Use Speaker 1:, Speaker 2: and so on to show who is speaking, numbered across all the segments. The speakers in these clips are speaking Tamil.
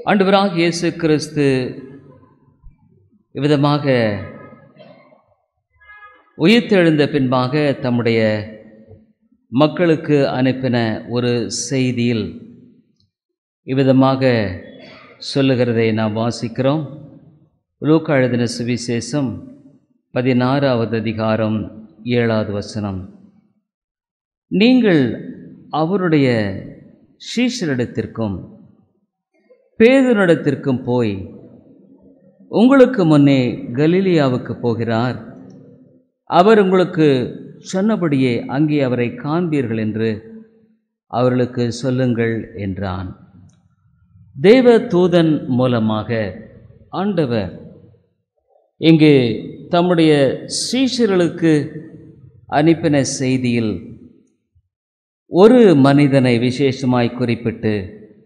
Speaker 1: ஆண்டவராக இயேசு கிறிஸ்து இவ்விதமாக உயிர்த்தெழுந்த பின்பாக தம்முடைய மக்களுக்கு அனுப்பின ஒரு செய்தியில் இவ்விதமாக சொல்லுகிறதை நாம் வாசிக்கிறோம் லூக்கா எழுதின சுவிசேஷம் பதினாறாவது அதிகாரம் ஏழாவது வசனம் நீங்கள் அவருடைய சீஷரிடத்திற்கும் பேதுனிடத்திற்கும் போய் உங்களுக்கு முன்னே கலீலியாவுக்கு போகிறார் அவர் உங்களுக்கு சொன்னபடியே அங்கே அவரை காண்பீர்கள் என்று அவர்களுக்கு சொல்லுங்கள் என்றான் தேவ தூதன் மூலமாக ஆண்டவர் இங்கு தம்முடைய சீஷர்களுக்கு அனுப்பின செய்தியில் ஒரு மனிதனை விசேஷமாய் குறிப்பிட்டு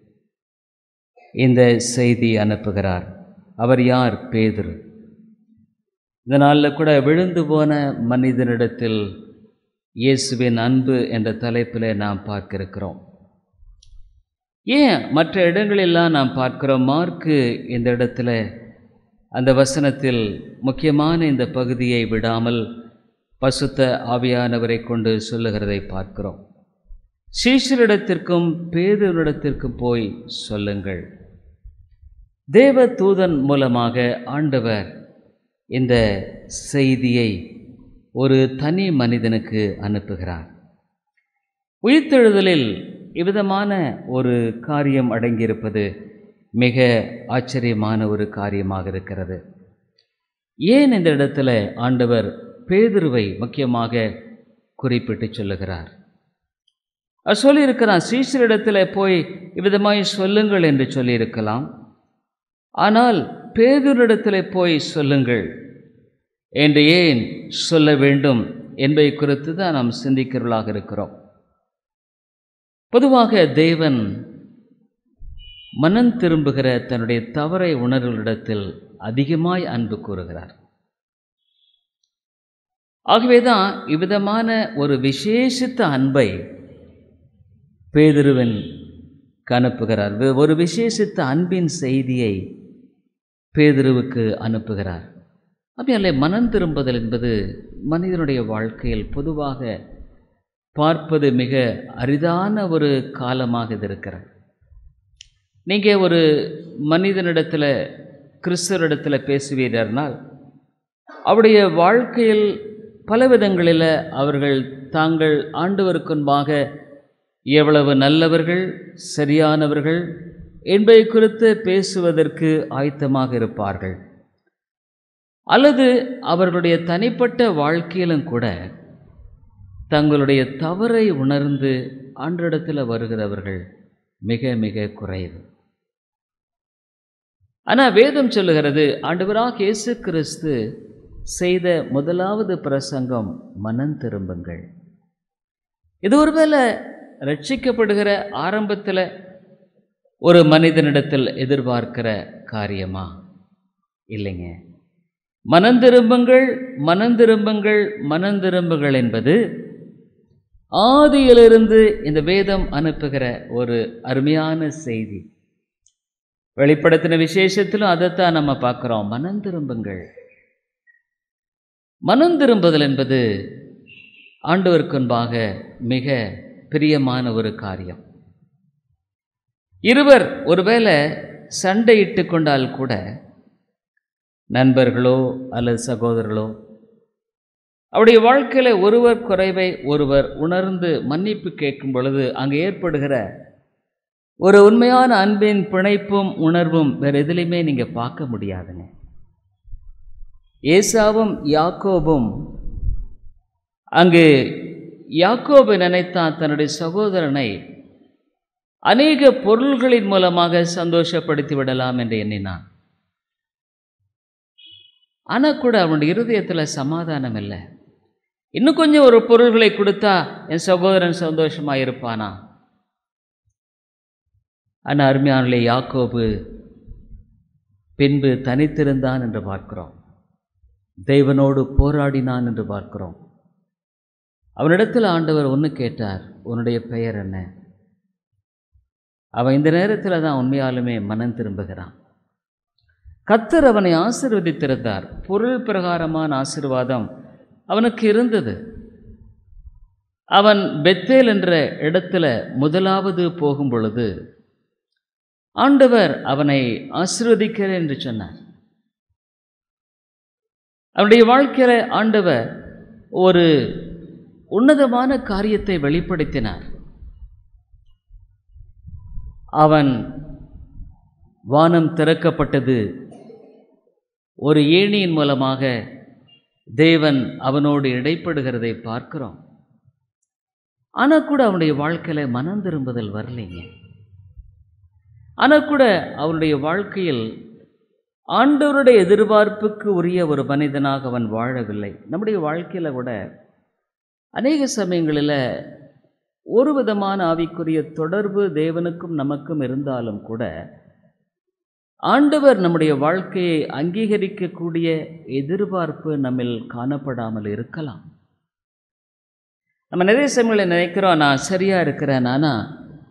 Speaker 1: இந்த செய்தி அனுப்புகிறார் அவர் யார் பேதுரு இந்த நாளில் கூட விழுந்து போன மனிதனிடத்தில் இயேசுவின் அன்பு என்ற தலைப்பில் நாம் பார்க்க இருக்கிறோம் ஏன் மற்ற இடங்களெல்லாம் நாம் பார்க்கிறோம் மார்க்கு இந்த இடத்துல அந்த வசனத்தில் முக்கியமான இந்த பகுதியை விடாமல் பசுத்த ஆவியானவரை கொண்டு சொல்லுகிறதை பார்க்கிறோம் சீஷரிடத்திற்கும் பேதரிடத்திற்கும் போய் சொல்லுங்கள் தேவ தூதன் மூலமாக ஆண்டவர் இந்த செய்தியை ஒரு தனி மனிதனுக்கு அனுப்புகிறார் உயிர்த்தெழுதலில் இவ்விதமான ஒரு காரியம் அடங்கியிருப்பது மிக ஆச்சரியமான ஒரு காரியமாக இருக்கிறது ஏன் இந்த இடத்துல ஆண்டவர் பேதுருவை முக்கியமாக குறிப்பிட்டு சொல்லுகிறார் அவர் சொல்லியிருக்கிறான் சீசரிடத்தில் போய் இவ்விதமாய் சொல்லுங்கள் என்று சொல்லியிருக்கலாம் ஆனால் பேதுரிடத்தில் போய் சொல்லுங்கள் என்று ஏன் சொல்ல வேண்டும் என்பதை குறித்து தான் நாம் சிந்திக்கிறவர்களாக இருக்கிறோம் பொதுவாக தேவன் மனம் திரும்புகிற தன்னுடைய தவறை உணர்வுகளிடத்தில் அதிகமாய் அன்பு கூறுகிறார் ஆகவேதான் இவ்விதமான ஒரு விசேஷித்த அன்பை பேதிருவன் அனுப்புகிறார் ஒரு விசேஷித்த அன்பின் செய்தியை பேதிருவுக்கு அனுப்புகிறார் அப்படியாலே மனம் திரும்புதல் என்பது மனிதனுடைய வாழ்க்கையில் பொதுவாக பார்ப்பது மிக அரிதான ஒரு காலமாக இது இருக்கிறது நீங்கள் ஒரு மனிதனிடத்தில் கிறிஸ்தவரிடத்தில் பேசுவீர்கள்னால் அவருடைய வாழ்க்கையில் பல விதங்களில் அவர்கள் தாங்கள் ஆண்டவருக்குன்பாக எவ்வளவு நல்லவர்கள் சரியானவர்கள் என்பதை குறித்து பேசுவதற்கு ஆயத்தமாக இருப்பார்கள் அல்லது அவர்களுடைய தனிப்பட்ட வாழ்க்கையிலும் கூட தங்களுடைய தவறை உணர்ந்து ஆண்டிடத்தில் வருகிறவர்கள் மிக மிக குறைவு ஆனால் வேதம் சொல்லுகிறது ஆண்டவராக இயேசு கிறிஸ்து செய்த முதலாவது பிரசங்கம் மனம் திரும்புங்கள் இது ஒருவேளை ரட்சிக்கப்படுகிற ஆரம்பத்தில் ஒரு மனிதனிடத்தில் எதிர்பார்க்கிற காரியமா இல்லைங்க மனந்திரும்புங்கள் மனந்திரும்புங்கள் மனந்திரும்புங்கள் என்பது ஆதியிலிருந்து இந்த வேதம் அனுப்புகிற ஒரு அருமையான செய்தி வெளிப்படுத்தின விசேஷத்திலும் அதைத்தான் நம்ம பார்க்குறோம் மனந்திரும்புங்கள் மனந்திரும்புதல் என்பது ஆண்டவருக்குன்பாக மிக பிரியமான ஒரு காரியம் இருவர் ஒருவேளை சண்டையிட்டு கொண்டால் கூட நண்பர்களோ அல்லது சகோதரர்களோ அவருடைய வாழ்க்கையில் ஒருவர் குறைவை ஒருவர் உணர்ந்து மன்னிப்பு கேட்கும் பொழுது அங்கே ஏற்படுகிற ஒரு உண்மையான அன்பின் பிணைப்பும் உணர்வும் வேறு எதுலையுமே நீங்கள் பார்க்க முடியாதுங்க ஏசாவும் யாக்கோபும் அங்கு யாக்கோபு நினைத்தான் தன்னுடைய சகோதரனை அநேக பொருள்களின் மூலமாக சந்தோஷப்படுத்தி விடலாம் என்று எண்ணினான் ஆனால் கூட அவனுடைய இருதயத்தில் சமாதானம் இல்லை இன்னும் கொஞ்சம் ஒரு பொருள்களை கொடுத்தா என் சகோதரன் சந்தோஷமாக இருப்பானா ஆனால் அருமையானே யாக்கோபு பின்பு தனித்திருந்தான் என்று பார்க்கிறோம் தெய்வனோடு போராடினான் என்று பார்க்கிறோம் அவனிடத்தில் ஆண்டவர் ஒன்று கேட்டார் உன்னுடைய பெயர் என்ன அவன் இந்த நேரத்தில் தான் உண்மையாலுமே மனம் திரும்புகிறான் கத்தர் அவனை ஆசிர்வதித்திருந்தார் பொருள் பிரகாரமான ஆசிர்வாதம் அவனுக்கு இருந்தது அவன் பெத்தேல் என்ற இடத்துல முதலாவது போகும் பொழுது ஆண்டவர் அவனை ஆசிர்வதிக்கிறேன் என்று சொன்னார் அவனுடைய வாழ்க்கையில ஆண்டவர் ஒரு உன்னதமான காரியத்தை வெளிப்படுத்தினார் அவன் வானம் திறக்கப்பட்டது ஒரு ஏணியின் மூலமாக தேவன் அவனோடு இடைப்படுகிறதை பார்க்கிறோம் ஆனால் கூட அவனுடைய வாழ்க்கையில் மனம் திரும்புதல் வரலைங்க ஆனால் கூட அவனுடைய வாழ்க்கையில் ஆண்டவருடைய எதிர்பார்ப்புக்கு உரிய ஒரு மனிதனாக அவன் வாழவில்லை நம்முடைய வாழ்க்கையில் கூட அநேக சமயங்களில் ஒரு விதமான ஆவிக்குரிய தொடர்பு தேவனுக்கும் நமக்கும் இருந்தாலும் கூட ஆண்டவர் நம்முடைய வாழ்க்கையை அங்கீகரிக்கக்கூடிய எதிர்பார்ப்பு நம்மில் காணப்படாமல் இருக்கலாம் நம்ம நிறைய சமயங்களில் நினைக்கிறோம் நான் சரியாக இருக்கிறேன் ஆனால்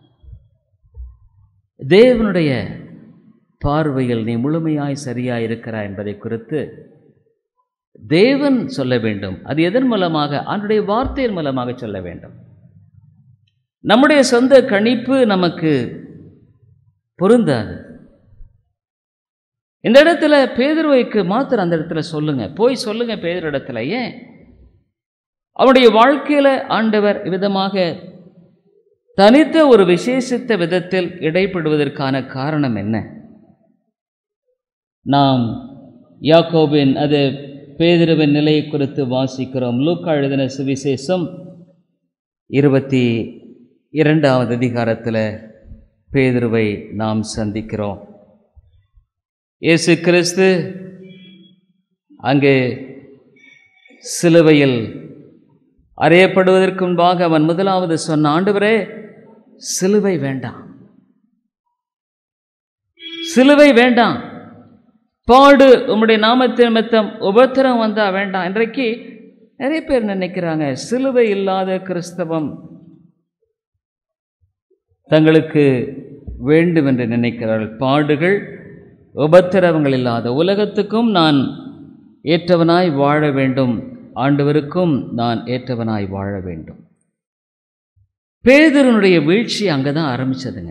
Speaker 1: தேவனுடைய பார்வையில் நீ முழுமையாய் சரியாய் இருக்கிறாய் என்பதை குறித்து தேவன் சொல்ல வேண்டும் அது எதன் மூலமாக அவனுடைய வார்த்தையின் மூலமாக சொல்ல வேண்டும் நம்முடைய சொந்த கணிப்பு நமக்கு பொருந்தாது இந்த இடத்துல பேதுருவைக்கு மாத்திரம் அந்த இடத்துல சொல்லுங்க போய் சொல்லுங்க பேதர் இடத்துல ஏன் அவனுடைய வாழ்க்கையில ஆண்டவர் விதமாக தனித்த ஒரு விசேஷித்த விதத்தில் இடைப்படுவதற்கான காரணம் என்ன நாம் யாக்கோபின் அது பேதிருவின் நிலையை குறித்து வாசிக்கிறோம் லூக்கா எழுதின சுவிசேஷம் இருபத்தி இரண்டாவது அதிகாரத்தில் பேதுருவை நாம் சந்திக்கிறோம் இயேசு கிறிஸ்து அங்கே சிலுவையில் அறையப்படுவதற்கு முன்பாக அவன் முதலாவது சொன்ன ஆண்டவரே சிலுவை வேண்டாம் சிலுவை வேண்டாம் பாடு உம்முடைய நாமத்தின் நிமித்தம் உபத்திரம் வந்தா வேண்டாம் இன்றைக்கு நிறைய பேர் நினைக்கிறாங்க சிலுவை இல்லாத கிறிஸ்தவம் தங்களுக்கு வேண்டும் என்று நினைக்கிறார்கள் பாடுகள் உபத்திரவங்கள் இல்லாத உலகத்துக்கும் நான் ஏற்றவனாய் வாழ வேண்டும் ஆண்டவருக்கும் நான் ஏற்றவனாய் வாழ வேண்டும் பேதருனுடைய வீழ்ச்சி அங்கே தான் ஆரம்பிச்சதுங்க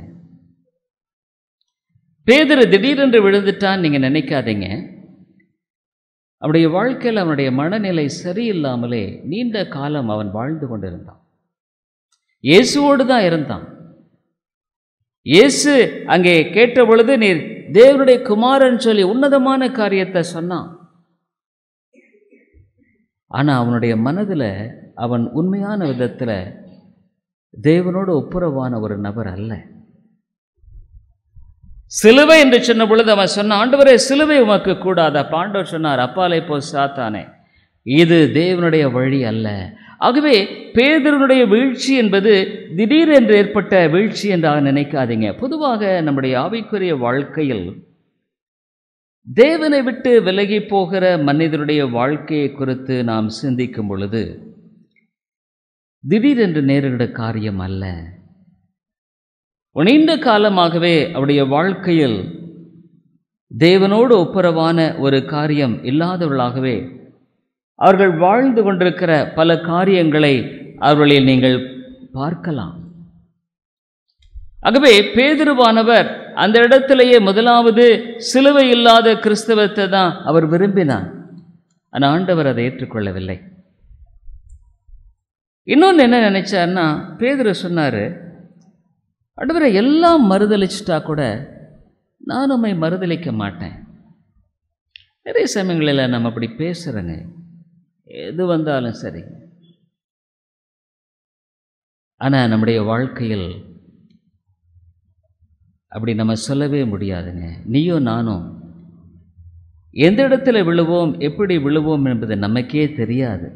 Speaker 1: பேதரு திடீரென்று விழுந்துட்டான் நீங்கள் நினைக்காதீங்க அவனுடைய வாழ்க்கையில் அவனுடைய மனநிலை சரியில்லாமலே நீண்ட காலம் அவன் வாழ்ந்து கொண்டிருந்தான் இயேசுவோடு தான் இருந்தான் இயேசு அங்கே கேட்ட பொழுது நீர் தேவனுடைய குமாரன் சொல்லி உன்னதமான காரியத்தை சொன்னான் ஆனால் அவனுடைய மனதில் அவன் உண்மையான விதத்தில் தேவனோடு ஒப்புரவான ஒரு நபர் அல்ல சிலுவை என்று சொன்ன பொழுது அவன் சொன்ன ஆண்டவரே சிலுவை உமக்கு கூடாதா பாண்டவர் சொன்னார் அப்பாலை போ சாத்தானே இது தேவனுடைய வழி அல்ல ஆகவே பேதருடைய வீழ்ச்சி என்பது திடீரென்று ஏற்பட்ட வீழ்ச்சி என்றாக நினைக்காதீங்க பொதுவாக நம்முடைய ஆவிக்குரிய வாழ்க்கையில் தேவனை விட்டு விலகி போகிற மனிதனுடைய வாழ்க்கையை குறித்து நாம் சிந்திக்கும் பொழுது திடீரென்று நேரிட காரியம் அல்ல நீண்ட காலமாகவே அவருடைய வாழ்க்கையில் தேவனோடு ஒப்புரவான ஒரு காரியம் இல்லாதவர்களாகவே அவர்கள் வாழ்ந்து கொண்டிருக்கிற பல காரியங்களை அவர்களில் நீங்கள் பார்க்கலாம் ஆகவே பேதிருவானவர் அந்த இடத்திலேயே முதலாவது சிலுவை இல்லாத கிறிஸ்தவத்தை தான் அவர் விரும்பினார் ஆனால் ஆண்டவர் அதை ஏற்றுக்கொள்ளவில்லை இன்னொன்று என்ன நினைச்சார்னா பேதுரு சொன்னார் ஆண்டவரை எல்லாம் மறுதளிச்சிட்டா கூட நான் உம்மை மறுதளிக்க மாட்டேன் நிறைய சமயங்களில் நம்ம அப்படி பேசுகிறேங்க எது வந்தாலும் சரி ஆனால் நம்முடைய வாழ்க்கையில் அப்படி நம்ம சொல்லவே முடியாதுங்க நீயும் நானும் எந்த இடத்துல விழுவோம் எப்படி விழுவோம் என்பது நமக்கே தெரியாது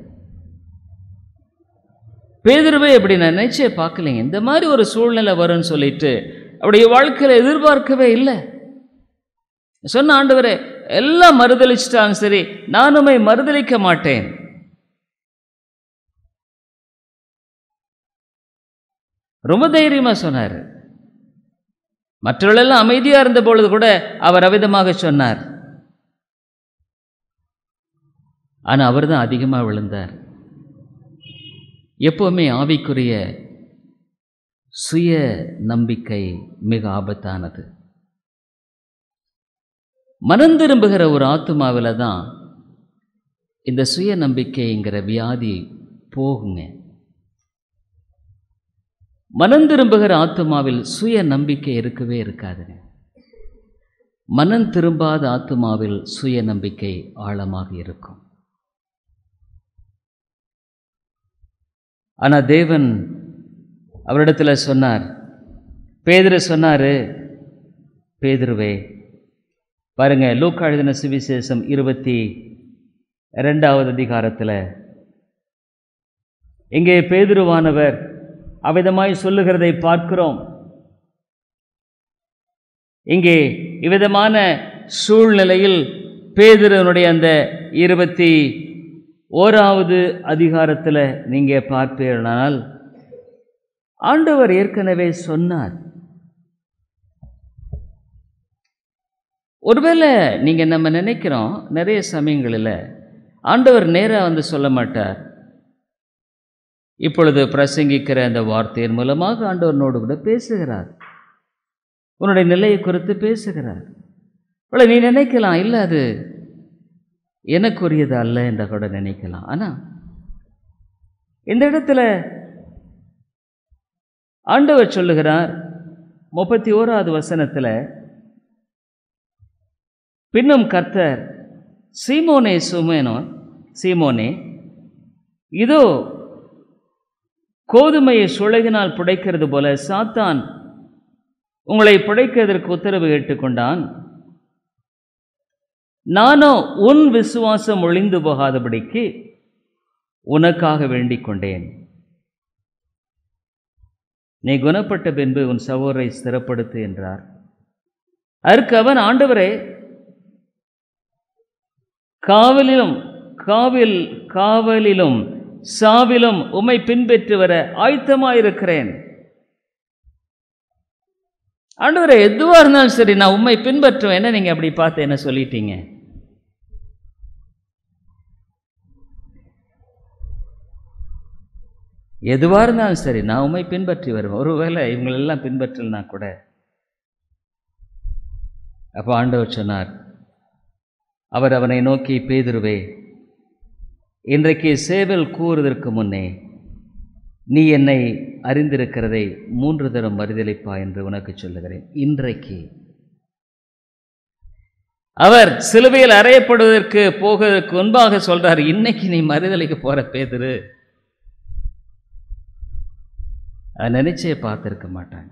Speaker 1: பேதுருவே அப்படி நான் நினைச்சே பார்க்கலைங்க இந்த மாதிரி ஒரு சூழ்நிலை வரும்னு சொல்லிட்டு அவருடைய வாழ்க்கையில் எதிர்பார்க்கவே இல்லை சொன்ன ஆண்டவரே எல்லாம் மறுதளிச்சிட்டாங்க சரி நானுமே மறுதளிக்க மாட்டேன் ரொம்ப தைரியமாக சொன்னார் மற்றவர்களெல்லாம் அமைதியாக இருந்த பொழுது கூட அவர் அவிதமாக சொன்னார் ஆனால் அவர் தான் அதிகமாக விழுந்தார் எப்போவுமே ஆவிக்குரிய சுய நம்பிக்கை மிக ஆபத்தானது மனம் திரும்புகிற ஒரு ஆத்மாவில் தான் இந்த சுய நம்பிக்கைங்கிற வியாதி போகுங்க மனம் திரும்புகிற ஆத்மாவில் சுய நம்பிக்கை இருக்கவே இருக்காதுங்க மனம் திரும்பாத ஆத்மாவில் சுய நம்பிக்கை ஆழமாக இருக்கும் ஆனால் தேவன் அவரிடத்தில் சொன்னார் பேதுரு சொன்னார் பேதுருவே பாருங்க லூக்கா எழுதின சுவிசேஷம் இருபத்தி ரெண்டாவது அதிகாரத்தில் இங்கே பேதுருவானவர் அவ்விதமாய் சொல்லுகிறதை பார்க்கிறோம் இங்கே இவ்விதமான சூழ்நிலையில் பேதுருவனுடைய அந்த இருபத்தி ஓராவது அதிகாரத்தில் நீங்கள் பார்ப்பீர்களானால் ஆண்டவர் ஏற்கனவே சொன்னார் ஒருவேளை நீங்கள் நம்ம நினைக்கிறோம் நிறைய சமயங்களில் ஆண்டவர் நேராக வந்து சொல்ல மாட்டார் இப்பொழுது பிரசங்கிக்கிற அந்த வார்த்தையின் மூலமாக ஆண்டவனோடு கூட பேசுகிறார் உன்னுடைய நிலையை குறித்து பேசுகிறார் இவ்வளோ நீ நினைக்கலாம் இல்லை அது எனக்குரியது அல்ல என்ற கூட நினைக்கலாம் ஆனால் இந்த இடத்துல ஆண்டவர் சொல்லுகிறார் முப்பத்தி ஓராவது வசனத்தில் பின்னும் கர்த்தர் சீமோனே சுமேனோ சீமோனே இதோ கோதுமையை சுழகினால் புடைக்கிறது போல சாத்தான் உங்களை புடைக்கிறதற்கு உத்தரவு கேட்டுக்கொண்டான் நானோ உன் விசுவாசம் ஒளிந்து போகாதபடிக்கு உனக்காக வேண்டிக் கொண்டேன் நீ குணப்பட்ட பின்பு உன் சகோதரை ஸ்திரப்படுத்து என்றார் அதற்கு அவன் ஆண்டவரே காவலிலும் காவில் காவலிலும் சாவிலும் உம்மை பின்பற்றி வர ஆயத்தமாயிருக்கிறேன் ஆண்டவரே எதுவாக இருந்தாலும் சரி நான் உண்மை பின்பற்றுவேன் என்ன நீங்கள் அப்படி பார்த்து என்ன சொல்லிட்டீங்க எதுவாக இருந்தாலும் சரி நான் உண்மை பின்பற்றி வருவேன் ஒருவேளை இவங்களெல்லாம் பின்பற்றலனா கூட அப்போ ஆண்டவர் சொன்னார் அவர் அவனை நோக்கி பேதுருவே இன்றைக்கு சேவல் கூறுவதற்கு முன்னே நீ என்னை அறிந்திருக்கிறதை மூன்று தரம் மறுதளிப்பா என்று உனக்கு சொல்லுகிறேன் இன்றைக்கு அவர் சிலுவையில் அறையப்படுவதற்கு போவதற்கு முன்பாக சொல்றார் இன்னைக்கு நீ மறுதலைக்கு போற பேதுரு அதை நினைச்சே பார்த்துருக்க மாட்டாங்க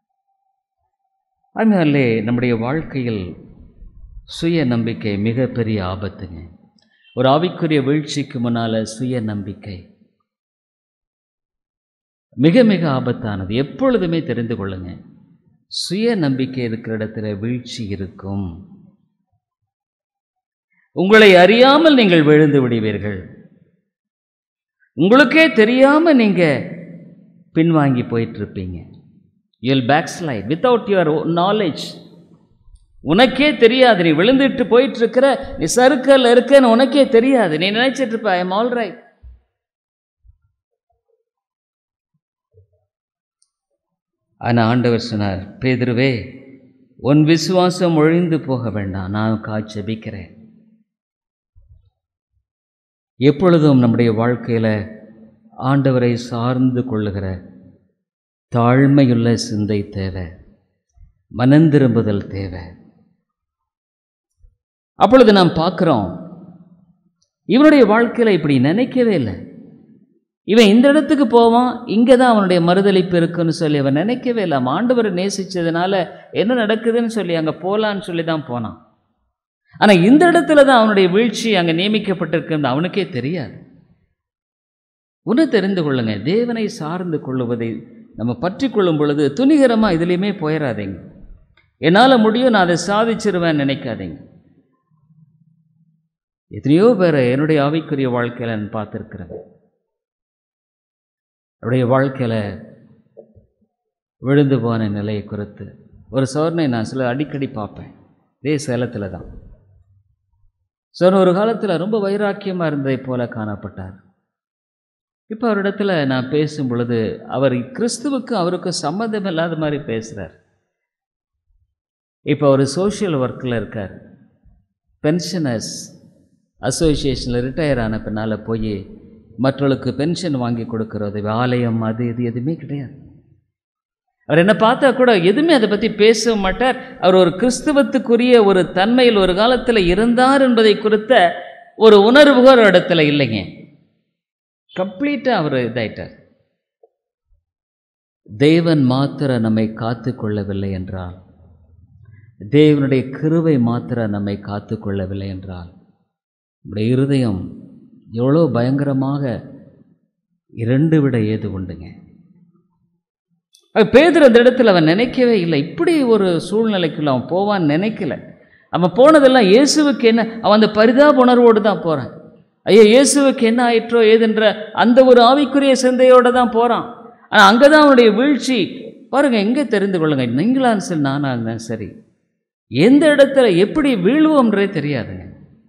Speaker 1: அதனாலே நம்முடைய வாழ்க்கையில் சுய நம்பிக்கை மிகப்பெரிய ஆபத்துங்க ஒரு ஆவிக்குரிய வீழ்ச்சிக்கு முன்னால் சுய நம்பிக்கை மிக மிக ஆபத்தானது எப்பொழுதுமே தெரிந்து கொள்ளுங்க சுய நம்பிக்கை இருக்கிற இடத்துல வீழ்ச்சி இருக்கும் உங்களை அறியாமல் நீங்கள் விழுந்து விடுவீர்கள் உங்களுக்கே தெரியாம நீங்க பின்வாங்கி போயிட்டு இருப்பீங்க you'll back slide without your knowledge உனக்கே தெரியாது நீ விழுந்துட்டு போயிட்டு இருக்கிற நீ சறுக்கல் இருக்கன்னு உனக்கே தெரியாது நீ நினைச்சிட்டு இருப்ப ஐ எம் ஆல் ரைட் ஆனால் ஆண்டவர் சொன்னார் பேதுருவே உன் விசுவாசம் ஒழிந்து போக வேண்டாம் நான் காய்ச்சபிக்கிறேன் எப்பொழுதும் நம்முடைய வாழ்க்கையில் ஆண்டவரை சார்ந்து கொள்ளுகிற தாழ்மையுள்ள சிந்தை தேவை மனந்திரும்புதல் தேவை அப்பொழுது நாம் பார்க்குறோம் இவனுடைய வாழ்க்கையில் இப்படி நினைக்கவே இல்லை இவன் இந்த இடத்துக்கு போவான் இங்கே தான் அவனுடைய மறுதளிப்பு இருக்குன்னு சொல்லி அவன் நினைக்கவே இல்லை அவன் ஆண்டவரை நேசித்ததுனால என்ன நடக்குதுன்னு சொல்லி அங்கே போகலான்னு சொல்லி தான் போனான் ஆனால் இந்த இடத்துல தான் அவனுடைய வீழ்ச்சி அங்கே நியமிக்கப்பட்டிருக்கிறது அவனுக்கே தெரியாது ஒன்று தெரிந்து கொள்ளுங்க தேவனை சார்ந்து கொள்ளுவதை நம்ம பற்றி கொள்ளும் பொழுது துணிகரமாக இதுலேயுமே போயிடாதீங்க என்னால் முடியும் நான் அதை சாதிச்சிருவேன் நினைக்காதீங்க எத்தனையோ பேரை என்னுடைய ஆவிக்குரிய வாழ்க்கையில் நான் பார்த்துருக்கிறேன் அவருடைய வாழ்க்கையில் விழுந்து போன நிலையை குறித்து ஒரு சோர்னை நான் சில அடிக்கடி பார்ப்பேன் இதே சேலத்தில் தான் சார் ஒரு காலத்தில் ரொம்ப வைராக்கியமாக இருந்ததை போல காணப்பட்டார் இப்போ அவரிடத்துல நான் பேசும் பொழுது அவர் கிறிஸ்துவுக்கு அவருக்கும் சம்மந்தம் இல்லாத மாதிரி பேசுகிறார் இப்போ அவர் சோஷியல் ஒர்க்கில் இருக்கார் பென்ஷனர்ஸ் அசோசியேஷனில் ரிட்டையர் ஆன பின்னால் போய் மற்றவர்களுக்கு பென்ஷன் வாங்கி கொடுக்கறது ஆலயம் அது இது எதுவுமே கிடையாது அவர் என்ன பார்த்தா கூட எதுவுமே அதை பற்றி பேச மாட்டார் அவர் ஒரு கிறிஸ்துவத்துக்குரிய ஒரு தன்மையில் ஒரு காலத்தில் இருந்தார் என்பதை குறித்த ஒரு உணர்வுகள் ஒரு இடத்துல இல்லைங்க கம்ப்ளீட்டாக அவர் இதாயிட்டார் தேவன் மாத்திர நம்மை காத்து கொள்ளவில்லை என்றால் தேவனுடைய கிருவை மாத்திர நம்மை காத்து கொள்ளவில்லை என்றால் நம்முடைய இருதயம் எவ்வளோ பயங்கரமாக இரண்டு விட ஏது உண்டுங்க பேதர் அந்த இடத்துல அவன் நினைக்கவே இல்லை இப்படி ஒரு சூழ்நிலைக்குள்ள அவன் போவான்னு நினைக்கல அவன் போனதெல்லாம் இயேசுவுக்கு என்ன அவன் அந்த பரிதாப உணர்வோடு தான் போகிறான் ஐயோ இயேசுவுக்கு என்ன ஆயிற்றோ ஏதுன்ற அந்த ஒரு ஆவிக்குரிய சிந்தையோடு தான் போகிறான் ஆனால் அங்கே தான் அவனுடைய வீழ்ச்சி பாருங்கள் எங்கே தெரிந்து கொள்ளுங்க நீங்களாம் சரி நானாக இருந்தேன் சரி எந்த இடத்துல எப்படி வீழ்வோம்ன்றே தெரியாதுங்க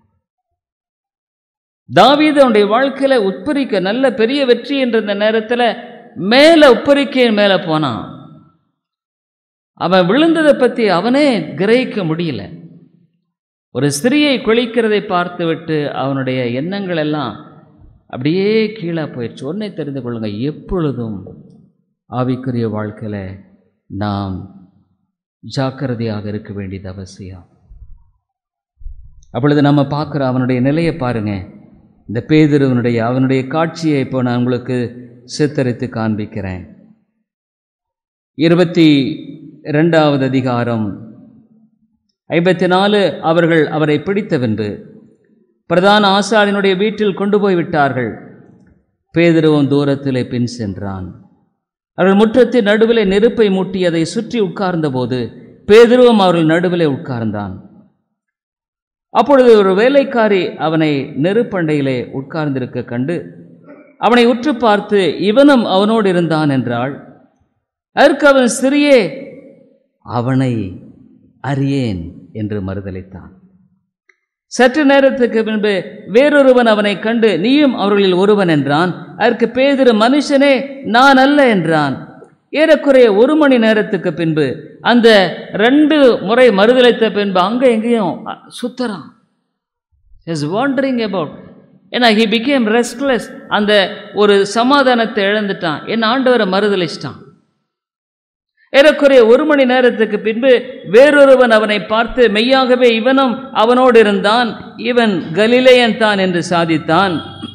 Speaker 1: தாவீது அவனுடைய வாழ்க்கையில் உட்பரிக்க நல்ல பெரிய வெற்றி என்ற இந்த நேரத்தில் மேலே உப்பரிக்கையின் மேலே போனான் அவன் விழுந்ததை பற்றி அவனே கிரகிக்க முடியல ஒரு ஸ்திரியை கொளிக்கிறதை பார்த்துவிட்டு அவனுடைய எண்ணங்கள் எல்லாம் அப்படியே கீழே போயிடுச்சு ஒன்றை தெரிந்து கொள்ளுங்க எப்பொழுதும் ஆவிக்குரிய வாழ்க்கையில் நாம் ஜாக்கிரதையாக இருக்க வேண்டியது அவசியம் அப்பொழுது நம்ம பார்க்குற அவனுடைய நிலையை பாருங்க இந்த பேதிருவனுடைய அவனுடைய காட்சியை இப்போ நான் உங்களுக்கு சித்தரித்து காண்பிக்கிறேன் இருபத்தி ரெண்டாவது அதிகாரம் ஐம்பத்தி நாலு அவர்கள் அவரை பிடித்த பின்பு பிரதான ஆசாரியனுடைய வீட்டில் கொண்டு போய் விட்டார்கள் பேதிருவம் தூரத்திலே பின் சென்றான் அவர்கள் முற்றத்தின் நடுவிலே நெருப்பை மூட்டி அதை சுற்றி உட்கார்ந்தபோது பேதிருவம் அவர்கள் நடுவிலே உட்கார்ந்தான் அப்பொழுது ஒரு வேலைக்காரி அவனை நெருப்பண்டையிலே உட்கார்ந்திருக்க கண்டு அவனை உற்று பார்த்து இவனும் அவனோடு இருந்தான் என்றாள் அதற்கு அவன் சிறியே அவனை அறியேன் என்று மறுதளித்தான் சற்று நேரத்துக்கு பின்பு வேறொருவன் அவனை கண்டு நீயும் அவர்களில் ஒருவன் என்றான் அதற்கு பேதிரு மனுஷனே நான் அல்ல என்றான் ஏறக்குறைய ஒரு மணி நேரத்துக்கு பின்பு அந்த ரெண்டு முறை மறுதளித்த பின்பு அங்கே எங்கேயும் சுத்தறான் இஸ் வாண்டரிங் அபவுட் ஏன்னா ஹி பிகேம் ரெஸ்ட்லெஸ் அந்த ஒரு சமாதானத்தை இழந்துட்டான் என் ஆண்டவரை மறுதளிச்சிட்டான் ஏறக்குறைய ஒரு மணி நேரத்துக்கு பின்பு வேறொருவன் அவனை பார்த்து மெய்யாகவே இவனும் அவனோடு இருந்தான் இவன் கலிலேயன் தான் என்று சாதித்தான்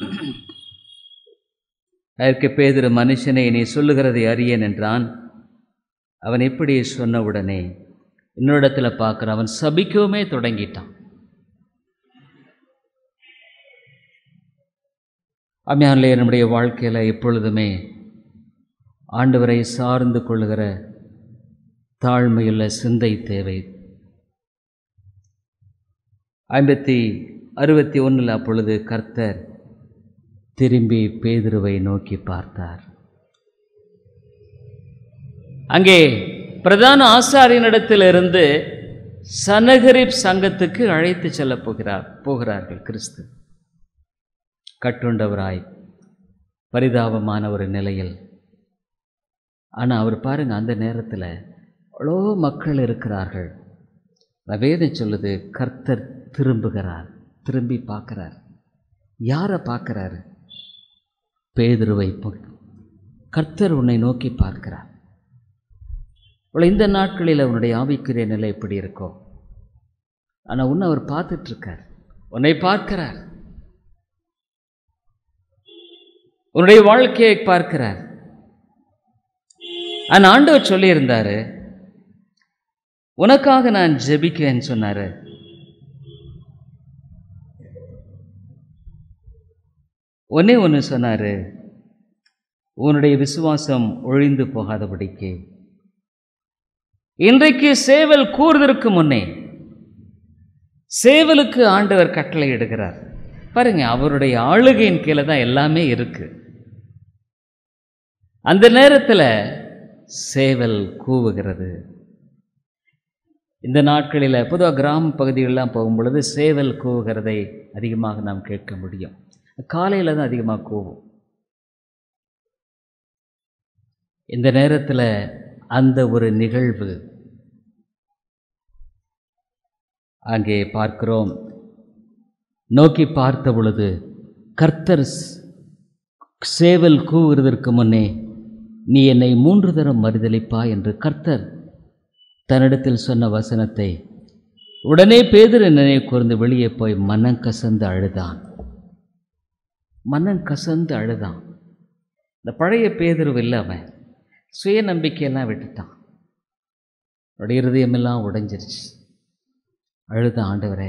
Speaker 1: அதற்கு பேதிரு மனுஷனை நீ சொல்லுகிறதை அறியேன் என்றான் அவன் எப்படி சொன்னவுடனே இன்னொருடத்தில் பார்க்குற அவன் சபிக்கவுமே தொடங்கிட்டான் அம்மையானிலே நம்முடைய வாழ்க்கையில் எப்பொழுதுமே ஆண்டவரை சார்ந்து கொள்ளுகிற தாழ்மையுள்ள சிந்தை தேவை ஐம்பத்தி அறுபத்தி ஒன்றில் அப்பொழுது கர்த்தர் திரும்பி பேதுருவை நோக்கி பார்த்தார் அங்கே பிரதான ஆசாரியனிடத்திலிருந்து சனகரிப் சங்கத்துக்கு அழைத்து செல்ல போகிறார் போகிறார்கள் கிறிஸ்து கட்டுண்டவராய் பரிதாபமான ஒரு நிலையில் ஆனால் அவர் பாருங்க அந்த நேரத்தில் அவ்வளோ மக்கள் இருக்கிறார்கள் வேதம் சொல்லுது கர்த்தர் திரும்புகிறார் திரும்பி பார்க்குறார் யாரை பார்க்குறாரு பேதுருவை கர்த்தர் உன்னை நோக்கி பார்க்கிறார் இவ்வளோ இந்த நாட்களில் உன்னுடைய ஆவிக்குரிய நிலை எப்படி இருக்கோ ஆனால் உன்னை அவர் பார்த்துட்ருக்கார் உன்னை பார்க்கிறார் உன்னுடைய வாழ்க்கையை பார்க்கிறார் அந்த ஆண்டவர் சொல்லியிருந்தாரு உனக்காக நான் ஜெபிக்கிறேன்னு சொன்னாரு ஒன்னே ஒன்று சொன்னார் உன்னுடைய விசுவாசம் ஒழிந்து போகாதபடிக்கு இன்றைக்கு சேவல் கூறுவதற்கு முன்னே சேவலுக்கு ஆண்டவர் கட்டளை இடுகிறார் பாருங்க அவருடைய ஆளுகையின் கீழே தான் எல்லாமே இருக்கு அந்த நேரத்தில் சேவல் கூவுகிறது இந்த நாட்களில் பொதுவாக கிராம பகுதிகளெலாம் போகும் பொழுது சேவல் கூவுகிறதை அதிகமாக நாம் கேட்க முடியும் காலையில் தான் அதிகமாக கூவும் இந்த நேரத்தில் அந்த ஒரு நிகழ்வு அங்கே பார்க்கிறோம் நோக்கி பார்த்த பொழுது கர்த்தர் சேவல் கூவுகிறதற்கு முன்னே நீ என்னை மூன்று தரம் மறுதளிப்பா என்று கர்த்தர் தன்னிடத்தில் சொன்ன வசனத்தை உடனே பேதர் நினைவு கூர்ந்து வெளியே போய் மனம் கசந்து அழுதான் மனம் கசந்து அழுதான் இந்த பழைய பேதர்வு இல்லை அவன் சுய நம்பிக்கையெல்லாம் விட்டுட்டான் அவருடைய இருதயமெல்லாம் உடைஞ்சிருச்சு அழுத ஆண்டவரே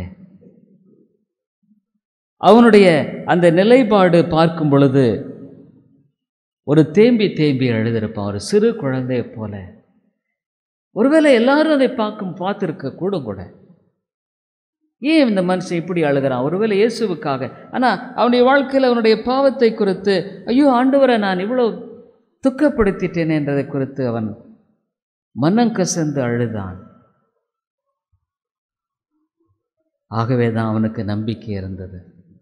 Speaker 1: அவனுடைய அந்த நிலைப்பாடு பார்க்கும் பொழுது ஒரு தேம்பி தேம்பி அழுதிருப்பான் ஒரு சிறு குழந்தைய போல ஒருவேளை எல்லாரும் அதை பார்க்கும் பார்த்துருக்க கூடும் கூட ஏன் இந்த மனுஷன் இப்படி அழுகிறான் ஒருவேளை இயேசுவுக்காக ஆனால் அவனுடைய வாழ்க்கையில் அவனுடைய பாவத்தை குறித்து ஐயோ ஆண்டவரை நான் இவ்வளோ துக்கப்படுத்திட்டேன் என்றதை குறித்து அவன் மனம் கசந்து அழுதான் ஆகவே தான் அவனுக்கு நம்பிக்கை இருந்தது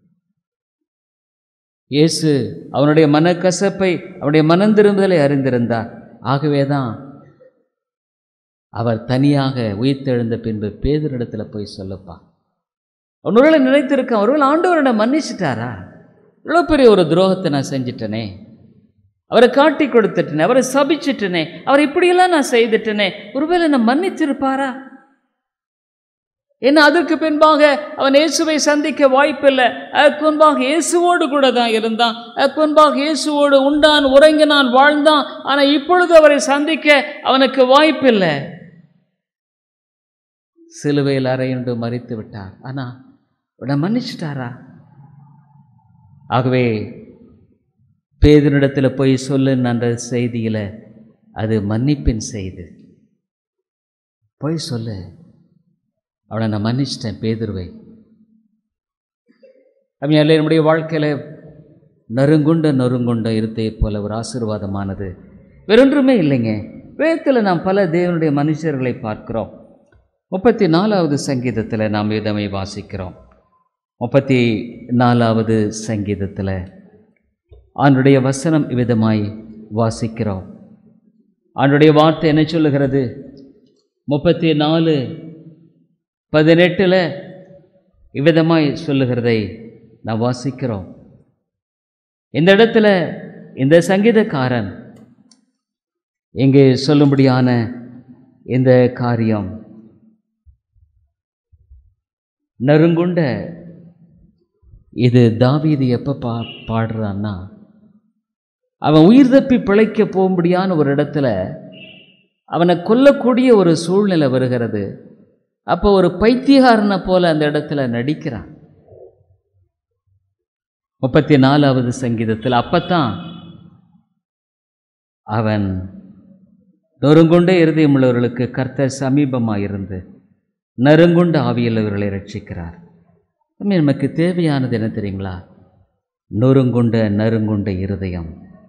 Speaker 1: இயேசு அவனுடைய மனக்கசப்பை அவனுடைய மனம் திரும்புதலை அறிந்திருந்தார் ஆகவே தான் அவர் தனியாக உயிர்த்தெழுந்த பின்பு பேதரிடத்தில் போய் சொல்லப்பா அவன் ஒருவேளை நினைத்திருக்கான் ஒருவேளை ஆண்டவரை மன்னிச்சிட்டாரா இவ்வளோ பெரிய ஒரு துரோகத்தை நான் செஞ்சிட்டனே அவரை காட்டி கொடுத்துட்டேனே அவரை சபிச்சிட்டனே அவர் இப்படியெல்லாம் நான் செய்துட்டனே ஒருவேளை நான் மன்னித்திருப்பாரா ஏன்னா அதற்கு பின்பாக அவன் இயேசுவை சந்திக்க வாய்ப்பில்லை அதற்கு முன்பாக இயேசுவோடு கூட தான் இருந்தான் அதற்கு முன்பாக இயேசுவோடு உண்டான் உறங்கினான் வாழ்ந்தான் ஆனால் இப்பொழுது அவரை சந்திக்க அவனுக்கு வாய்ப்பில்லை சிலுவையில் அறையுண்டு மறித்து விட்டார் ஆனால் உன்னை மன்னிச்சிட்டாரா ஆகவே பேதனிடத்தில் போய் சொல்லுன்னு அந்த செய்தியில் அது மன்னிப்பின் செய்து போய் சொல்லு அவனை நான் மன்னிச்சிட்டேன் பேதுருவை அவன் நம்முடைய வாழ்க்கையில் நறுங்குண்ட நறுங்குண்ட இருத்தை போல ஒரு ஆசீர்வாதமானது வேறொன்றுமே இல்லைங்க வேதத்தில் நாம் பல தேவனுடைய மனுஷர்களை பார்க்கிறோம் முப்பத்தி நாலாவது சங்கீதத்தில் நாம் இதமை வாசிக்கிறோம் முப்பத்தி நாலாவது சங்கீதத்தில் ஆண்டுடைய வசனம் இவ்விதமாய் வாசிக்கிறோம் ஆண்டுடைய வார்த்தை என்ன சொல்லுகிறது முப்பத்தி நாலு பதினெட்டில் இவ்விதமாய் சொல்லுகிறதை நான் வாசிக்கிறோம் இந்த இடத்துல இந்த சங்கீதக்காரன் இங்கே சொல்லும்படியான இந்த காரியம் நறுங்குண்ட இது தாவீது எப்போ பா பாடுறான்னா அவன் உயிர் தப்பி பிழைக்க போகும்படியான ஒரு இடத்துல அவனை கொல்லக்கூடிய ஒரு சூழ்நிலை வருகிறது அப்போ ஒரு பைத்தியகாரனை போல அந்த இடத்துல நடிக்கிறான் முப்பத்தி நாலாவது சங்கீதத்தில் அப்பத்தான் அவன் நொறுங்குண்ட இருதயமுள்ளவர்களுக்கு கர்த்தர் சமீபமாக இருந்து நறுங்குண்ட ஆவியுள்ளவர்களை ரட்சிக்கிறார் நமக்கு தேவையானது என்ன தெரியுங்களா நொறுங்குண்ட நறுங்குண்ட இருதயம்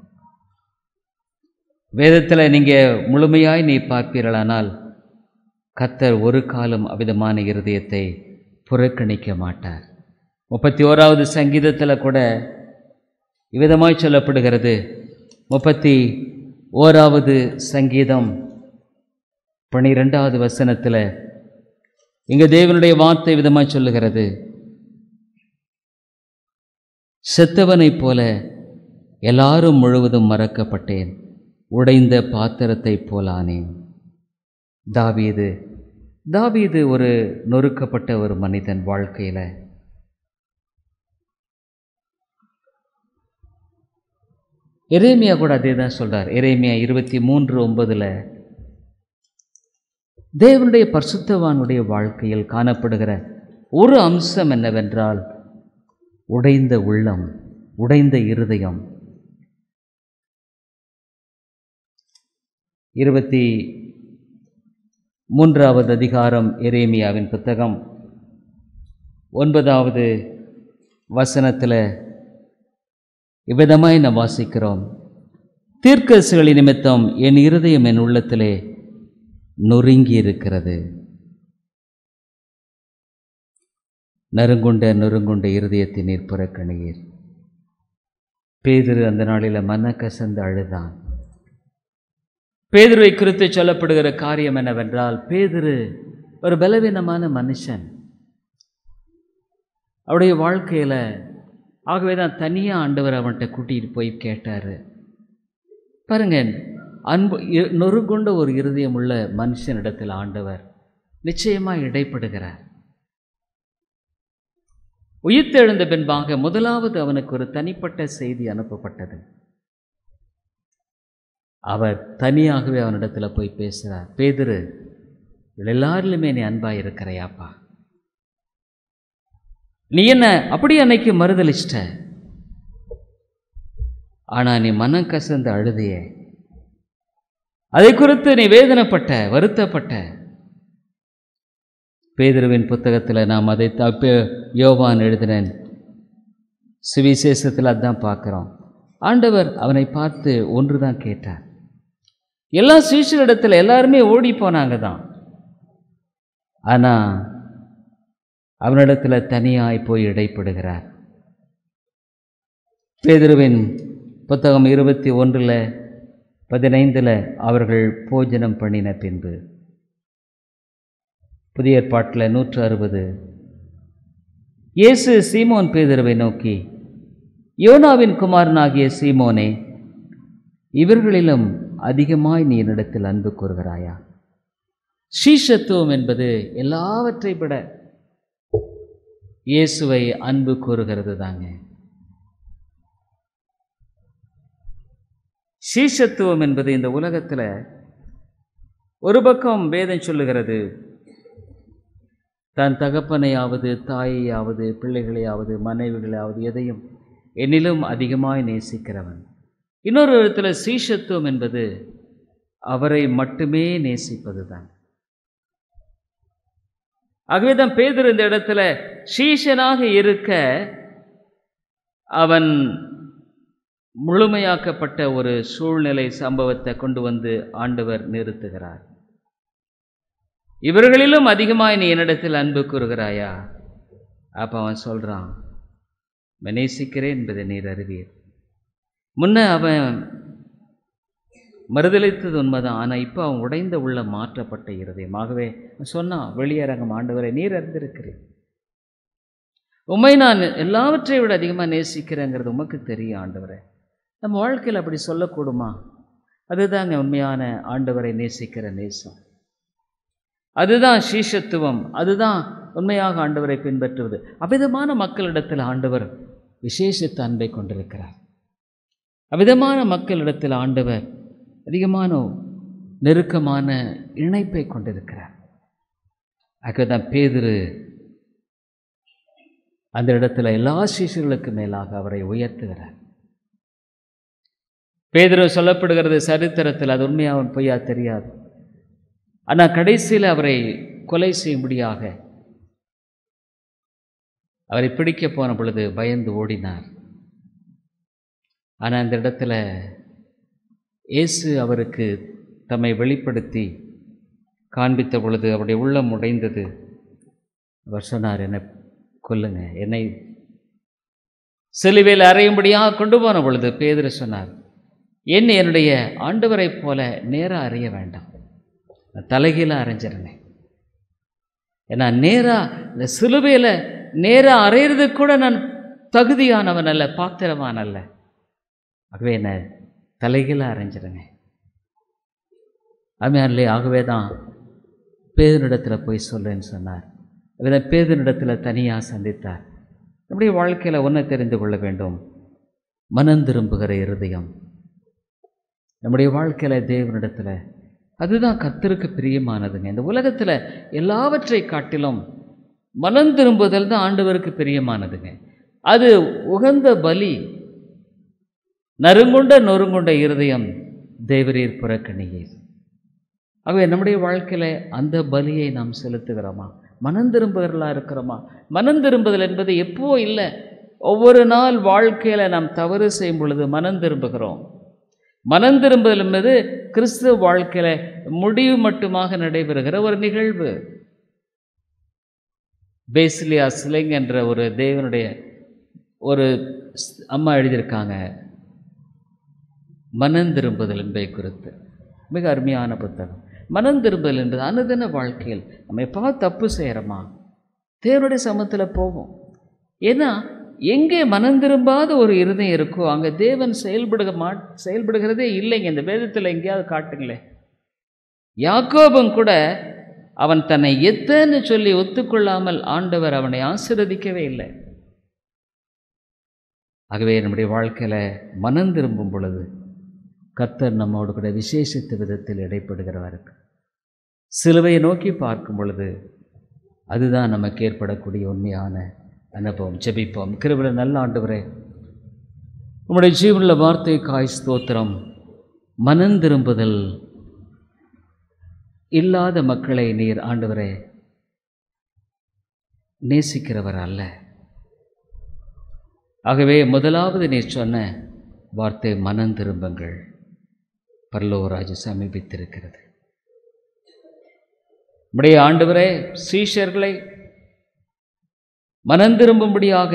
Speaker 1: வேதத்தில் நீங்கள் முழுமையாய் நீ பார்ப்பீர்களானால் கத்தர் ஒரு காலம் அவிதமான இருதயத்தை புறக்கணிக்க மாட்டார் முப்பத்தி ஓராவது சங்கீதத்தில் கூட இவ்விதமாய் சொல்லப்படுகிறது முப்பத்தி ஓராவது சங்கீதம் பனிரெண்டாவது வசனத்தில் இங்கே தேவனுடைய வார்த்தை விதமாய் சொல்லுகிறது செத்தவனைப் போல எல்லாரும் முழுவதும் மறக்கப்பட்டேன் உடைந்த பாத்திரத்தைப் போலானேன் தாவீது தாவீது ஒரு நொறுக்கப்பட்ட ஒரு மனிதன் வாழ்க்கையில் எரேமியா கூட அதே தான் சொல்கிறார் எரேமியா இருபத்தி மூன்று ஒன்பதில் தேவனுடைய பரிசுத்தவானுடைய வாழ்க்கையில் காணப்படுகிற ஒரு அம்சம் என்னவென்றால் உடைந்த உள்ளம் உடைந்த இருதயம் இருபத்தி மூன்றாவது அதிகாரம் எரேமியாவின் புத்தகம் ஒன்பதாவது வசனத்தில் இவ்விதமாய் நாம் வாசிக்கிறோம் தீர்க்கசுகளின் நிமித்தம் என் இருதயம் என் உள்ளத்திலே நொறுங்கி இருக்கிறது நறுங்குண்ட நொறுங்குண்ட இருதயத்தின் நீர் புறக்கணியீர் பேதுரு அந்த நாளில் மன கசந்து அழுதான் பேதுருவை குறித்து சொல்லப்படுகிற காரியம் என்னவென்றால் பேதுரு ஒரு பலவீனமான மனுஷன் அவருடைய வாழ்க்கையில் ஆகவே தான் தனியாக ஆண்டவர் அவன்கிட்ட கூட்டிகிட்டு போய் கேட்டார் பாருங்க அன்பு இ- நொறுங்குண்ட ஒரு இருதயம் உள்ள மனுஷனிடத்தில் ஆண்டவர் நிச்சயமாக இடைப்படுகிறார் உயிர்த்தெழுந்த பின்பாக முதலாவது அவனுக்கு ஒரு தனிப்பட்ட செய்தி அனுப்பப்பட்டது அவர் தனியாகவே அவனிடத்தில் போய் பேசுகிறார் பேதுரு இவள் எல்லாரிலுமே நீ அன்பாக இருக்கிறையாப்பா நீ என்ன அப்படி அன்னைக்கு மறுதலிச்சிட்ட ஆனா நீ மனம் கசந்து அழுதியே அதை குறித்து நீ வேதனைப்பட்ட வருத்தப்பட்ட பேதுருவின் புத்தகத்தில் நாம் அதை தப்பு யோவான் எழுதினேன் சுவிசேஷத்தில் அதான் பார்க்குறோம் ஆண்டவர் அவனை பார்த்து ஒன்று தான் கேட்டார் எல்லா சீஷரிடத்தில் எல்லாருமே ஓடி போனாங்க தான் ஆனால் அவனிடத்தில் தனியாய் போய் இடைப்படுகிறார் பேதுருவின் புத்தகம் இருபத்தி ஒன்றில் பதினைந்தில் அவர்கள் போஜனம் பண்ணின பின்பு புதிய ஏற்பாட்டில் நூற்று அறுபது இயேசு சீமோன் பேதுருவை நோக்கி யோனாவின் குமாரனாகிய சீமோனே இவர்களிலும் அதிகமாய் நீ என்னிடத்தில் அன்பு கூறுகிறாயா சீஷத்துவம் என்பது எல்லாவற்றை விட இயேசுவை அன்பு கூறுகிறது தாங்க சீஷத்துவம் என்பது இந்த உலகத்தில் ஒரு பக்கம் வேதம் சொல்லுகிறது தன் தகப்பனையாவது தாயையாவது பிள்ளைகளையாவது மனைவிகளையாவது எதையும் என்னிலும் அதிகமாய் நேசிக்கிறவன் இன்னொரு விதத்தில் சீஷத்துவம் என்பது அவரை மட்டுமே நேசிப்பது தான் ஆகவே தான் பேதர் இந்த இடத்துல சீஷனாக இருக்க அவன் முழுமையாக்கப்பட்ட ஒரு சூழ்நிலை சம்பவத்தை கொண்டு வந்து ஆண்டவர் நிறுத்துகிறார் இவர்களிலும் அதிகமாய் நீ என்னிடத்தில் அன்பு கூறுகிறாயா அப்போ அவன் சொல்கிறான் நேசிக்கிறேன் என்பதை நீர் அறிவீர் முன்ன அவன் மறுதளித்தது உண்மைதான் ஆனால் இப்போ அவன் உடைந்த உள்ள மாற்றப்பட்ட இருதயம் ஆகவே சொன்னான் வெளியரங்கம் ஆண்டவரை நீர் அறிந்திருக்கிறேன் உண்மை நான் எல்லாவற்றை விட அதிகமாக நேசிக்கிறேங்கிறது உமக்கு தெரியும் ஆண்டவரே நம்ம வாழ்க்கையில் அப்படி சொல்லக்கூடுமா அதுதாங்க உண்மையான ஆண்டவரை நேசிக்கிற நேசம் அதுதான் சீஷத்துவம் அதுதான் உண்மையாக ஆண்டவரை பின்பற்றுவது அவ்விதமான மக்களிடத்தில் ஆண்டவர் விசேஷித்த அன்பை கொண்டிருக்கிறார் அவ்விதமான மக்களிடத்தில் ஆண்டவர் அதிகமான நெருக்கமான இணைப்பை கொண்டிருக்கிறார் ஆகதான் பேதுரு அந்த இடத்துல எல்லா சீஷர்களுக்கு மேலாக அவரை உயர்த்துகிறார் பேதுரு சொல்லப்படுகிறது சரித்திரத்தில் அது உண்மையாக பொய்யா தெரியாது ஆனால் கடைசியில் அவரை கொலை செய்யும்படியாக அவரை பிடிக்க போன பொழுது பயந்து ஓடினார் ஆனால் அந்த இடத்துல இயேசு அவருக்கு தம்மை வெளிப்படுத்தி காண்பித்த பொழுது அவருடைய உள்ளம் உடைந்தது அவர் சொன்னார் என்னை கொல்லுங்க என்னை சிலுவையில் அறையும்படியாக கொண்டு போன பொழுது பேதுரு சொன்னார் என்ன என்னுடைய ஆண்டவரைப் போல நேராக அறிய வேண்டாம் நான் தலைகீழாக அரைஞ்சிருந்தேன் ஏன்னா நேராக இந்த சிலுவையில் நேராக அறையிறதுக்கு கூட நான் தகுதியானவன் அல்ல பாத்திரவான் அல்ல ஆகவே என்ன தலைகீழாக அரைஞ்சிருங்க அம்மையார்லே ஆகவே தான் பேதனிடத்தில் போய் சொல்லுன்னு சொன்னார் இதை பேதனிடத்தில் தனியாக சந்தித்தார் நம்முடைய வாழ்க்கையில் ஒன்றை தெரிந்து கொள்ள வேண்டும் மனம் திரும்புகிற இருதயம் நம்முடைய வாழ்க்கையில் தேவனிடத்தில் அதுதான் கர்த்தருக்கு பிரியமானதுங்க இந்த உலகத்தில் எல்லாவற்றை காட்டிலும் மனம் திரும்புதல் தான் ஆண்டவருக்கு பிரியமானதுங்க அது உகந்த பலி நறுங்குண்ட நொறுங்குண்ட இருதயம் தேவரீர் புறக்கணியீர் ஆகவே நம்முடைய வாழ்க்கையில் அந்த பலியை நாம் செலுத்துகிறோமா மனம் திரும்புகிறலா இருக்கிறோமா மனம் திரும்புதல் என்பது எப்போ இல்லை ஒவ்வொரு நாள் வாழ்க்கையில் நாம் தவறு செய்யும் பொழுது மனம் திரும்புகிறோம் மனம் திரும்புதல் என்பது கிறிஸ்துவ வாழ்க்கையில் முடிவு மட்டுமாக நடைபெறுகிற ஒரு நிகழ்வு பேசிலியா ஸ்லிங் என்ற ஒரு தேவனுடைய ஒரு ஸ்- அம்மா எழுதியிருக்காங்க மனந்திரும்புதல் என்பதை குறித்து மிக அருமையான புத்தகம் மனந்திரும்புதல் என்பது அனுதின வாழ்க்கையில் நம்ம எப்போ தப்பு செய்கிறோமா தேவனுடைய சமத்தில் போவோம் ஏன்னா எங்கே மனந்திரும்பாத ஒரு இருதயம் இருக்கோ அங்கே தேவன் செயல்படுக மா செயல்படுகிறதே இல்லைங்க இந்த வேதத்தில் எங்கேயாவது காட்டுங்களேன் யாக்கோபும் கூட அவன் தன்னை எத்தன்னு சொல்லி ஒத்துக்கொள்ளாமல் ஆண்டவர் அவனை ஆசீர்வதிக்கவே இல்லை ஆகவே நம்முடைய வாழ்க்கையில் மனம் திரும்பும் பொழுது கர்த்தர் நம்மோடு கூட விசேஷித்த விதத்தில் இடைப்படுகிறவா இருக்கு சிலுவையை நோக்கி பார்க்கும் பொழுது அதுதான் நமக்கு ஏற்படக்கூடிய உண்மையான அனுபவம் ஜெபிப்போம் கிருபல நல்ல ஆண்டவரே உம்முடைய ஜீவனுள்ள வார்த்தை காய் ஸ்தோத்திரம் மனம் திரும்புதல் இல்லாத மக்களை நீர் ஆண்டவரே நேசிக்கிறவர் அல்ல ஆகவே முதலாவது நீர் சொன்ன வார்த்தை மனம் திரும்புங்கள் பரலோராஜ் சமீபித்திருக்கிறது நம்முடைய ஆண்டவரே சீஷர்களை மனம் திரும்பும்படியாக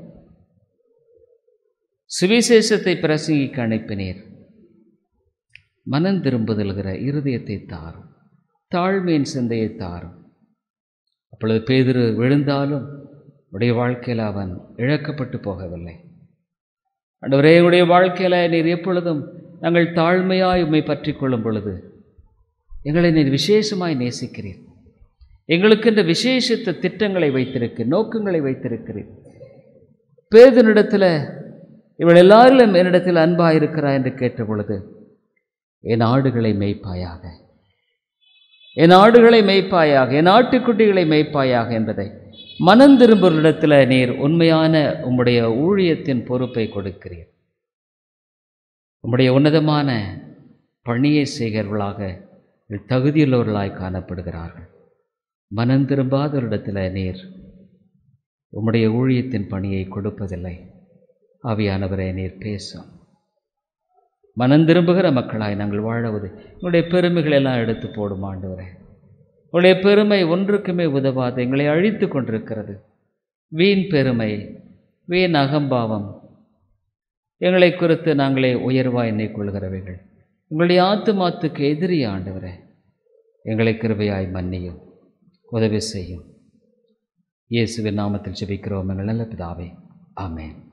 Speaker 1: சுவிசேஷத்தை பிரசங்கிக்க அனுப்பினீர் மனம் திரும்புதல்கிற இருதயத்தை தாரும் தாழ்மையின் சிந்தையை தாரும் அப்பொழுது பேதுரு விழுந்தாலும் உடைய வாழ்க்கையில் அவன் இழக்கப்பட்டு போகவில்லை ஆண்டவரே உடைய வாழ்க்கையில் நீர் எப்பொழுதும் நாங்கள் தாழ்மையாய் உம்மை பற்றி கொள்ளும் பொழுது எங்களை நீர் விசேஷமாய் நேசிக்கிறீர் எங்களுக்கென்ற விசேஷித்த திட்டங்களை வைத்திருக்கிறீர் நோக்கங்களை வைத்திருக்கிறீர் பேதனிடத்தில் இவள் எல்லாரிலும் என்னிடத்தில் அன்பாக இருக்கிறாய் என்று கேட்ட பொழுது என் ஆடுகளை மேய்ப்பாயாக என் ஆடுகளை மேய்ப்பாயாக என் ஆட்டுக்குட்டிகளை மேய்ப்பாயாக என்பதை மனம் திரும்புவரிடத்தில் நீர் உண்மையான உம்முடைய ஊழியத்தின் பொறுப்பை கொடுக்கிறீர் உம்முடைய உன்னதமான பணியை செய்கிறவர்களாக தகுதியுள்ளவர்களாய் காணப்படுகிறார்கள் மனம் திரும்பாதவரிடத்தில் நீர் உம்முடைய ஊழியத்தின் பணியை கொடுப்பதில்லை ஆவியானவரை நீர் பேசும் மனம் திரும்புகிற மக்களாய் நாங்கள் வாழவது உங்களுடைய பெருமைகளை எல்லாம் எடுத்து போடும் ஆண்டவரே உங்களுடைய பெருமை ஒன்றுக்குமே உதவாது எங்களை அழித்து கொண்டிருக்கிறது வீண் பெருமை வீண் அகம்பாவம் எங்களை குறித்து நாங்களே உயர்வாய் எண்ணிக்கொள்கிறவைகள் உங்களுடைய ஆத்துமாத்துக்கு எதிரி ஆண்டவரே எங்களை கிருபையாய் மன்னியும் உதவி செய்யும் இயேசுவின் நாமத்தில் ஜெபிக்கிறோம் எங்கள் நல்ல பிதாவே ஆமென்